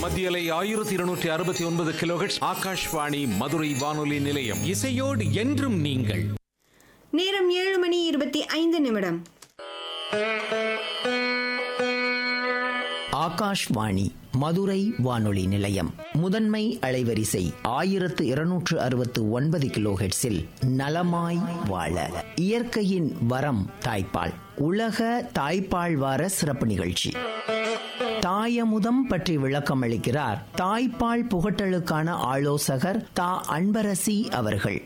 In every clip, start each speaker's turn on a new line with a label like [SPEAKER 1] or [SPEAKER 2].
[SPEAKER 1] மத்தியலை ஆயிரத்தி இருநூற்றி அறுபத்தி ஒன்பது கிலோஹெட்ஸ் ஆகாஷ்வாணி மதுரை வானொலி நிலையம்
[SPEAKER 2] இசையோடு என்றும் நீங்கள்
[SPEAKER 3] நேரம் ஏழு மணி இருபத்தி ஐந்து நிமிடம்
[SPEAKER 2] ஆகாஷ்வாணி மதுரை வானொலி நிலையம் முதன்மை அலைவரிசை ஆயிரத்து இருநூற்று அறுபத்து ஒன்பது கிலோஹெட்ஸில் நலமாய் வாழ இயற்கையின் வரம் தாய்ப்பால் உலக தாய்ப்பால் வார சிறப்பு நிகழ்ச்சி தாயமுதம் பற்றி விளக்கம் அளிக்கிறார் தாய்ப்பால் புகட்டலுக்கான ஆலோசகர் தா அன்பரசி அவர்கள்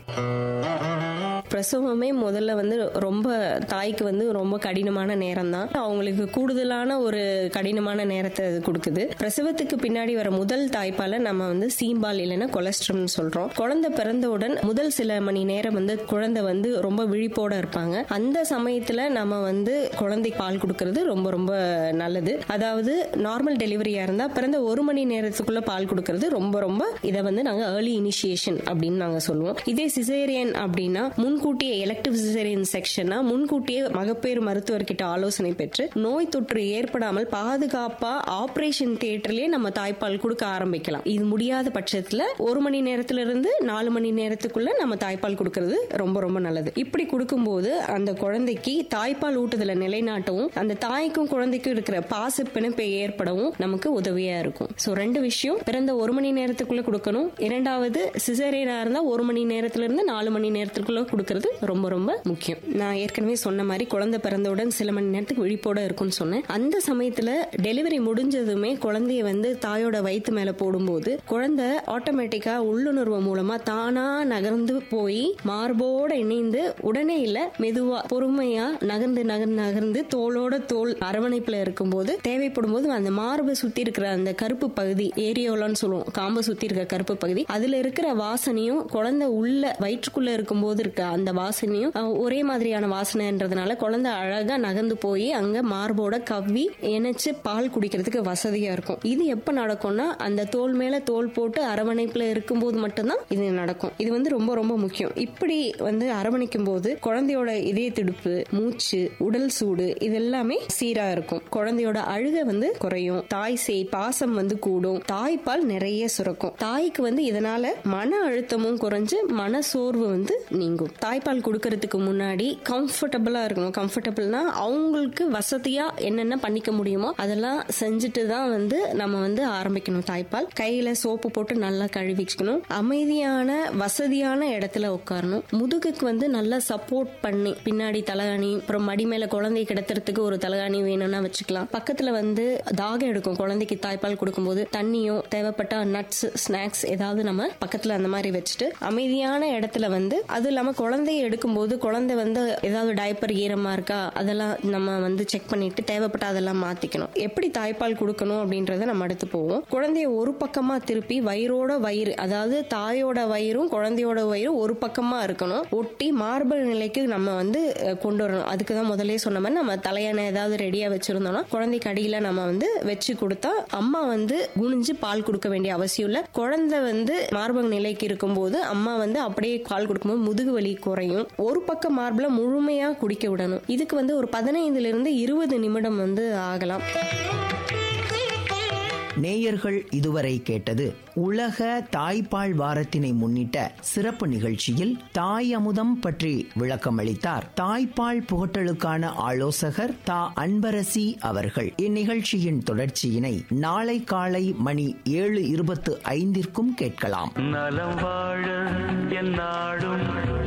[SPEAKER 4] பிரசவமே முதல்ல வந்து ரொம்ப தாய்க்கு வந்து ரொம்ப கடினமான நேரம் தான் அவங்களுக்கு கூடுதலான ஒரு கடினமான நேரத்தை அது கொடுக்குது பிரசவத்துக்கு பின்னாடி வர முதல் தாய்ப்பால நம்ம வந்து சீம்பால் இல்லைன்னா கொலஸ்ட்ரம்னு சொல்றோம் குழந்தை பிறந்தவுடன் முதல் சில மணி நேரம் வந்து குழந்தை வந்து ரொம்ப விழிப்போட இருப்பாங்க அந்த சமயத்துல நம்ம வந்து குழந்தை பால் கொடுக்கறது ரொம்ப ரொம்ப நல்லது அதாவது நார்மல் டெலிவரியா இருந்தா பிறந்த ஒரு மணி நேரத்துக்குள்ள பால் கொடுக்கறது ரொம்ப ரொம்ப இதை வந்து நாங்க ஏர்லி இனிஷியேஷன் அப்படின்னு நாங்க சொல்லுவோம் இதே சிசேரியன் அப்படின்னா முன்கூட்டியே எலக்டிவ் சிசேரியன் செக்ஷனா முன்கூட்டியே மகப்பேறு மருத்துவர்கிட்ட ஆலோசனை பெற்று நோய் தொற்று ஏற்படாமல் பாதுகாப்பா ஆபரேஷன் தியேட்டர்லயே நம்ம தாய்ப்பால் கொடுக்க ஆரம்பிக்கலாம் இது முடியாத பட்சத்துல ஒரு மணி நேரத்துல இருந்து நாலு மணி நேரத்துக்குள்ள நம்ம தாய்ப்பால் கொடுக்கறது ரொம்ப ரொம்ப நல்லது இப்படி கொடுக்கும்போது அந்த குழந்தைக்கு தாய்ப்பால் ஊட்டுதலை நிலைநாட்டவும் அந்த தாய்க்கும் குழந்தைக்கும் இருக்கிற பாச பிணைப்பை ஏற்படவும் நமக்கு உதவியா இருக்கும் சோ ரெண்டு விஷயம் பிறந்த ஒரு மணி நேரத்துக்குள்ள கொடுக்கணும் இரண்டாவது சிசேரியனா இருந்தா ஒரு மணி நேரத்துல இருந்து நாலு மணி நேரத்துக்குள்ள கொடுக்கறது ரொம்ப ரொம்ப முக்கியம் நான் ஏற்கனவே சொன்ன மாதிரி குழந்தை பிறந்தவுடன் சில மணி நேரத்துக்கு விழிப்போட இருக்கும்னு சொன்னேன் அந்த சமயத்துல டெலிவரி முடிஞ்சதுமே குழந்தைய வந்து தாயோட வயித்து மேல போடும்போது குழந்தை ஆட்டோமேட்டிக்கா உள்ளுணர்வு மூலமா தானா நகர்ந்து போய் மார்போட இணைந்து உடனே இல்ல மெதுவா பொறுமையா நகர்ந்து நகர்ந்து நகர்ந்து தோளோட தோல் அரவணைப்புல இருக்கும்போது தேவைப்படும் போது அந்த மார்பை சுத்தி இருக்கிற அந்த கருப்பு பகுதி ஏரியோலான்னு சொல்லுவோம் காம்பை சுத்தி இருக்க கருப்பு பகுதி அதுல இருக்கிற வாசனையும் குழந்தை உள்ள வயிற்றுக்குள்ள இருக்கும்போது இருக்க அந்த வாசனையும் அஹ், ஒரே மாதிரியான வாசனைன்றதுனால குழந்தை அழகா நகர்ந்து போய் அங்க மார்போட கவ்வி இணைச்சு பால் குடிக்கிறதுக்கு வசதியா இருக்கும் இது எப்ப நடக்கும்னா அந்த தோல் மேல தோல் போட்டு அரவணைப்புல இருக்கும்போது மட்டும்தான் இது நடக்கும் இது வந்து ரொம்ப ரொம்ப முக்கியம் இப்படி வந்து அரவணைக்கும் போது குழந்தையோட இதய துடிப்பு மூச்சு உடல் சூடு இது எல்லாமே சீரா இருக்கும் குழந்தையோட அழுகை வந்து குறையும் தாய் சேய் பாசம் வந்து கூடும் தாய்ப்பால் நிறைய சுரக்கும் தாய்க்கு வந்து இதனால மன அழுத்தமும் குறைஞ்சு மன சோர்வு வந்து நீங்கும் தாய்ப்பால் கொடுக்கறதுக்கு முன்னாடி கம்ஃபர்டபுளா இருக்கணும் கம்ஃபர்டபுள்னா அவங்களுக்கு வசதியா என்னென்ன பண்ணிக்க முடியுமோ அதெல்லாம் செஞ்சுட்டு தான் வந்து நம்ம வந்து ஆரம்பிக்கணும் தாய்ப்பால் கையில சோப்பு போட்டு நல்லா கழுவிக்கணும் அமைதியான வசதியான இடத்துல உட்காரணும் முதுகுக்கு வந்து நல்லா சப்போர்ட் பண்ணி பின்னாடி தலகாணி அப்புறம் மடி மேல குழந்தை கிடத்துறதுக்கு ஒரு தலகாணி வேணும்னா வச்சுக்கலாம் பக்கத்துல வந்து தாகம் எடுக்கும் குழந்தைக்கு தாய்ப்பால் கொடுக்கும்போது தண்ணியோ தேவைப்பட்ட நட்ஸ் ஸ்நாக்ஸ் ஏதாவது நம்ம பக்கத்துல அந்த மாதிரி வச்சுட்டு அமைதியான இடத்துல வந்து அது இல்லாம குழந்தைய எடுக்கும்போது குழந்தை வந்து ஏதாவது டைப்பர் ஈரமா இருக்கா அதெல்லாம் நம்ம வந்து செக் பண்ணிட்டு தேவைப்பட்ட அதெல்லாம் மாத்திக்கணும் எப்படி தாய்ப்பால் கொடுக்கணும் அப்படின்றத நம்ம அடுத்து போவோம் குழந்தைய ஒரு பக்கமா திருப்பி வயிறோட வயிறு அதாவது தாயோட வயிறும் குழந்தையோட வயிறும் ஒரு பக்கமா இருக்கணும் ஒட்டி மார்பல் நிலைக்கு நம்ம வந்து அஹ், கொண்டு வரணும் அதுக்கு தான் முதலே சொன்ன மாதிரி நம்ம தலையான ஏதாவது ரெடியா வச்சிருந்தோம்னா குழந்தைக்கு அடியில நம்ம வந்து வச்சு கொடுத்தா அம்மா வந்து குனிஞ்சு பால் கொடுக்க வேண்டிய அவசியம் இல்ல குழந்தை வந்து மார்பக நிலைக்கு இருக்கும்போது அம்மா வந்து அப்படியே பால் கொடுக்கும்போது முதுகு வலி குறையும் ஒரு பக்கம் மார்பிள முழுமையா குடிக்க விடணும் இதுக்கு வந்து ஒரு பதினைந்துல இருந்து இருபது நிமிடம் வந்து ஆகலாம்
[SPEAKER 2] நேயர்கள் இதுவரை கேட்டது உலக தாய்ப்பால் வாரத்தினை முன்னிட்ட சிறப்பு நிகழ்ச்சியில் தாய் அமுதம் பற்றி விளக்கம் அளித்தார் தாய்ப்பால் புகட்டலுக்கான ஆலோசகர் தா அன்பரசி அவர்கள் இந்நிகழ்ச்சியின் தொடர்ச்சியினை நாளை காலை மணி ஏழு இருபத்து ஐந்திற்கும் கேட்கலாம்
[SPEAKER 5] நலம் வாழ என் நாடும்